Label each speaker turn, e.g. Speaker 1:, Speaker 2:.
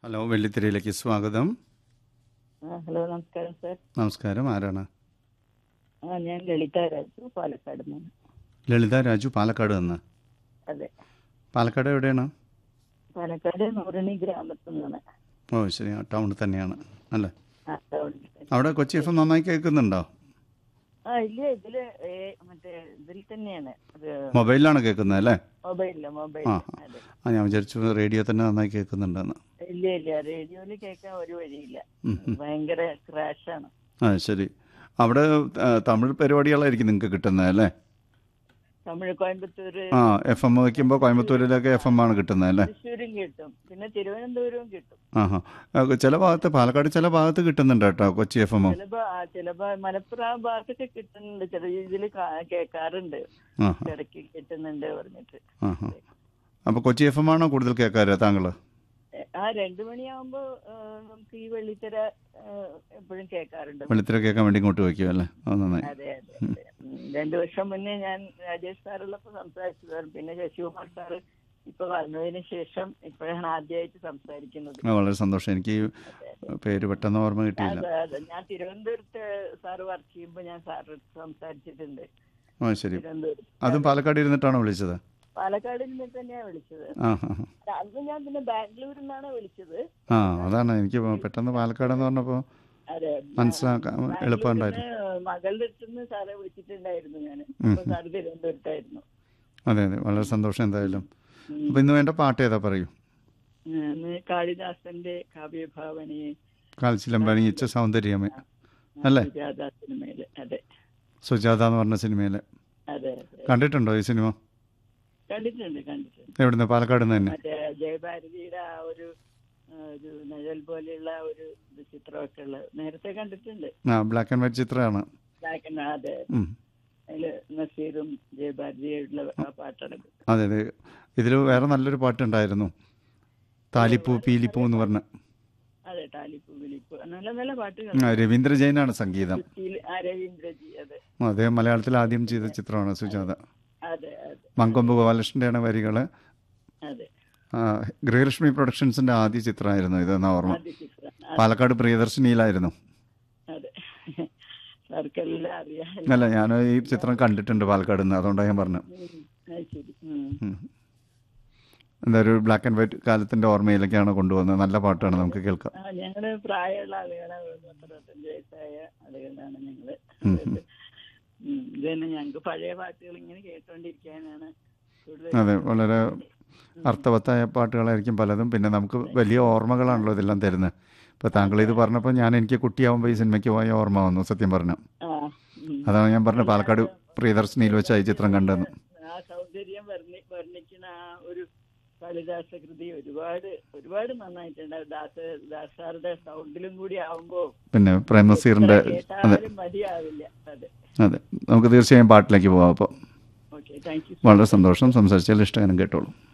Speaker 1: Hello വെള്ളിത്തിരയിലേക്ക് സ്വാഗതം
Speaker 2: ആ hello നമസ്കാരം സാർ
Speaker 1: നമസ്കാരം ആരാണ്
Speaker 2: ആ ഞാൻ ലളിത രാജു പാലക്കാട് നിന്ന്
Speaker 1: ലളിത രാജു പാലക്കാട് നിന്ന്
Speaker 2: അതെ
Speaker 1: പാലക്കാട് എവിടെയാണ്
Speaker 2: പാലക്കാട് നൂറണി ഗ്രാമത്തിൽ നിന്നാണ്
Speaker 1: ഓ ശരി ആ ടൗണിൽ തന്നെയാണ് അല്ലേ
Speaker 2: ആ ടൗണിൽ തന്നെ.
Speaker 1: അവിടെ കൊച്ചി എഫ് എം നന്നായി കേൾക്കുന്നുണ്ടോ
Speaker 2: ആ ഇല്ല ഇതില് ഏ, മറ്റേ ഇതിൽ തന്നെയാണ് അത്
Speaker 1: മൊബൈലിലാണ് കേൾക്കുന്നത് അല്ലേ
Speaker 2: മൊബൈലില് മൊബൈൽ
Speaker 1: ആ.
Speaker 2: അതെ
Speaker 1: ആ ഞാൻ വിചാരിച്ചു റേഡിയോ തന്നെ നന്നായി കേൾക്കുന്നുണ്ടെന്ന്
Speaker 2: ഇല്ല ഇല്ല റേഡിയോയില് കേൾക്കാൻ ഒരു വഴിയില്ല
Speaker 1: ഉം, ഉം.
Speaker 2: ഭയങ്കര ക്രാഷാണ്
Speaker 1: ആ ശരി അവിടെ ആ, തമിഴ് പരിപാടികളായിരിക്കും നിങ്ങൾക്ക് കിട്ടുന്നത് അല്ലേ
Speaker 2: തമിഴ് കോയമ്പത്തൂര്
Speaker 1: ആ എഫ് എം വയ്ക്കുമ്പോൾ കോയമ്പത്തൂരിലൊക്കെ എഫ് എം ആണ് കിട്ടുന്നത് അല്ലേ
Speaker 2: തൃശ്ശൂരും കിട്ടും പിന്നെ തിരുവനന്തപുരവും കിട്ടും
Speaker 1: ആഹാ ആ, ചില ഭാഗത്ത് പാലക്കാട് ചില ഭാഗത്ത് കിട്ടുന്നുണ്ട് കേട്ടോ കൊച്ചി എഫ് എമ്മും
Speaker 2: ചിലപ്പോ ആ, ചിലപ്പോ മലപ്പുറം ആ ഭാഗത്തൊക്കെ കിട്ടുന്നുണ്ട് ചില ഇതിൽ കേൾക്കാറുണ്ട്
Speaker 1: ആഹാ
Speaker 2: ഇടയ്ക്ക് കിട്ടുന്നുണ്ട് പറഞ്ഞിട്ട്
Speaker 1: ആഹാ അപ്പോൾ കൊച്ചി എഫ് എം ആണോ കൂടുതൽ കേൾക്കാറ് താങ്കൾ
Speaker 2: എ- ആ രണ്ടു മണിയാവുമ്പോ ആ, നമുക്ക് ഈ വെള്ളിത്തിര എപ്പോഴും കേൾക്കാറുണ്ട്
Speaker 1: വെളുത്തിര കേൾക്കാൻ വേണ്ടി ഇങ്ങോട്ട് വയ്ക്കും അല്ലേ അത് നന്നായി
Speaker 2: അതെ അതെ അതെ ഉം. രണ്ടു വർഷം മുന്നേ ഞാൻ രാജേഷ് സാറുള്ളപ്പോ സംസാരിച്ചതാണ് പിന്നെ ശശികുമാർ സാറ് ഇപ്പൊ വന്നതിന് ശേഷം ഇപ്പോഴാണ് ആദ്യമായിട്ട് സംസാരിക്കുന്നത്
Speaker 1: ആ, വളരെ സന്തോഷം എനിക്ക് ഈ പേര് പെട്ടെന്ന് ഓർമ്മ കിട്ടിയില്ല
Speaker 2: അതെ അതെ ഞാൻ തിരുവനന്തപുരത്ത് സാറ് വർക്ക് ചെയ്യുമ്പോ ഞാൻ സാറ് സംസാരിച്ചിട്ടുണ്ട്
Speaker 1: ആ ശരി
Speaker 2: തിരുവനന്തപുരത്ത്
Speaker 1: അതും പാലക്കാട് ഇരുന്നിട്ടാണോ വിളിച്ചത്
Speaker 2: പാലക്കാടിൽ നിന്ന് തന്നെയാണ് വിളിച്ചത്
Speaker 1: ആ ആ ആ.
Speaker 2: അന്ന് ഞാൻ പിന്നെ ബാംഗ്ലൂരിൽ നിന്നാണ് വിളിച്ചത്
Speaker 1: ആ അതാണ് എനിക്ക് പെട്ടെന്ന് പാലക്കാട് എന്ന് പറഞ്ഞപ്പോൾ
Speaker 2: അതെ
Speaker 1: മനസ്സിലാക്കാൻ എളുപ്പമുണ്ടായിരുന്നു
Speaker 2: ബാംഗ്ലൂരിന്ന് മകളുടെ അടുത്ത് നിന്ന് സാറെ വിളിച്ചിട്ടുണ്ടായിരുന്നു ഞാൻ
Speaker 1: ഉം.
Speaker 2: അപ്പൊ സാറ് തിരുവനന്തപുരത്തായിരുന്നു
Speaker 1: അതെ അതെ വളരെ സന്തോഷം എന്തായാലും
Speaker 2: ഉം.
Speaker 1: അപ്പോൾ ഇന്ന് വേണ്ട പാട്ട് ഏതാ പറയൂ
Speaker 2: ഇന്ന് കാളിദാസന്റെ കാവ്യഭാവനയെ
Speaker 1: കാൽച്ചിലമ്പണിയിച്ച സൗന്ദര്യമേ അല്ലേ?
Speaker 2: സുജാത സിനിമയില് അതെ
Speaker 1: സുജാത എന്ന് പറഞ്ഞ സിനിമയിൽ
Speaker 2: അതെ അതെ
Speaker 1: കണ്ടിട്ടുണ്ടോ ഈ സിനിമ
Speaker 2: കണ്ടിട്ടുണ്ട് കണ്ടിട്ടുണ്ട്
Speaker 1: എവിടുന്ന് പാലക്കാട് നിന്ന് തന്നെ
Speaker 2: മറ്റേ ജയഭാരതിയുടെ ആ ഒരു ആ, ഒരു നിഴൽ പോലെയുള്ള ഒരു ഇത് ചിത്രമൊക്കെ ഉള്ളത് നേരത്തെ കണ്ടിട്ടുണ്ട്
Speaker 1: ആ ബ്ലാക്ക് ആൻഡ് വൈറ്റ് ചിത്രമാണ്
Speaker 2: Black and- അതെ
Speaker 1: ഉം.
Speaker 2: അതില് നസീറും ജയഭാരതിയുള്ള ആ പാട്ടാണ്
Speaker 1: അതെ അതെ ഇതിൽ വേറെ നല്ലൊരു പാട്ടുണ്ടായിരുന്നു താലിപ്പൂ പീലിപ്പൂ എന്ന് പറഞ്ഞ
Speaker 2: അതെ ടാലിപ്പൂ വിളിപ്പൂ നല്ല നല്ല പാട്ടുകൾ
Speaker 1: ആ, രവീന്ദ്ര ജെയിനാണ് സംഗീതം
Speaker 2: സുശീൽ ആ രവീന്ദ്രജി അതെ
Speaker 1: അദ്ദേഹം മലയാളത്തിൽ ആദ്യം ചെയ്ത ചിത്രമാണ് സുജാത
Speaker 2: അതെ അതെ
Speaker 1: മങ്കൊമ്പ് ഗോപാലകൃഷ്ണൻ്റെയാണ് വരികൾ
Speaker 2: അതെ
Speaker 1: ഗൃഹലക്ഷ്മി പ്രൊഡക്ഷൻസിന്റെ ആദ്യ ചിത്രമായിരുന്നു ഇതെന്ന ഓർമ്മ
Speaker 2: ആദ്യ ചിത്രം ആ,
Speaker 1: പാലക്കാട് പ്രിയദർശിനിയിലായിരുന്നു
Speaker 2: അതെ സാർക്കെല്ലാം അറിയാം
Speaker 1: അല്ല ഞാൻ ഈ ചിത്രം കണ്ടിട്ടുണ്ട് പാലക്കാട് നിന്ന് അതുകൊണ്ടാണ് ഞാൻ പറഞ്ഞത്
Speaker 2: ഉം, അത് ശരി ഉം.
Speaker 1: ഉം. എന്താ ഒരു ബ്ലാക്ക് ആൻഡ് വൈറ്റ് കാലത്തിന്റെ ഓർമ്മയിലേക്കാണ് കൊണ്ടുവന്നത് നല്ല പാട്ടാണ് നമുക്ക് കേൾക്കാം
Speaker 2: ആ ഞങ്ങള് പ്രായമുള്ള ആളുകളാണ് പത്തറുപത്തഞ്ച് വയസ്സായ ആളുകളാണ് ഞങ്ങള്
Speaker 1: ഉം,
Speaker 2: ഉം, ഇത് തന്നെ ഞങ്ങൾക്ക് പഴയ പാട്ടുകൾ ഇങ്ങനെ കേട്ടോണ്ടിരിക്കാനാണ് കൂടുതൽ
Speaker 1: അതെ വളരെ അർത്ഥവത്തായ പാട്ടുകളായിരിക്കും പലതും പിന്നെ നമുക്ക് വലിയ ഓർമ്മകളാണല്ലോ ഇതെല്ലാം തരുന്നത് ഇപ്പോൾ താങ്കൾ ഇത് പറഞ്ഞപ്പോൾ ഞാൻ എനിക്ക് കുട്ടിയാവുമ്പോൾ ഈ സിനിമയ്ക്ക് പോയ ഓർമ്മ വന്നു സത്യം പറഞ്ഞു
Speaker 2: ആ ഉം.
Speaker 1: അതാണ് ഞാൻ പറഞ്ഞത് പാലക്കാട് പ്രിയദർശിനിയിൽ വെച്ച് ഈ ചിത്രം കണ്ടെന്ന്
Speaker 2: ആ സൗന്ദര്യം വർണ്ണി വർണ്ണിക്കുന്ന ആ ഒരു കാളിദാസ കൃതി ഒരുപാട് ഒരുപാട് നന്നായിട്ടുണ്ട് ദാസ ദാസാറുടെ സൗണ്ടിലും കൂടി ആവുമ്പോ
Speaker 1: പിന്നെ പ്രേം നസീറിന്റെ അതെ
Speaker 2: കേട്ടാലും മതിയാവില്ല അതെ
Speaker 1: അതെ നമുക്ക് തീർച്ചയായും പാട്ടിലേക്ക് പോവാം അപ്പോൾ
Speaker 2: ഓക്കെ താങ്ക് യു
Speaker 1: വളരെ സന്തോഷം സംസാരിച്ചാൽ ഇഷ്ടഗാനം കേട്ടോളൂ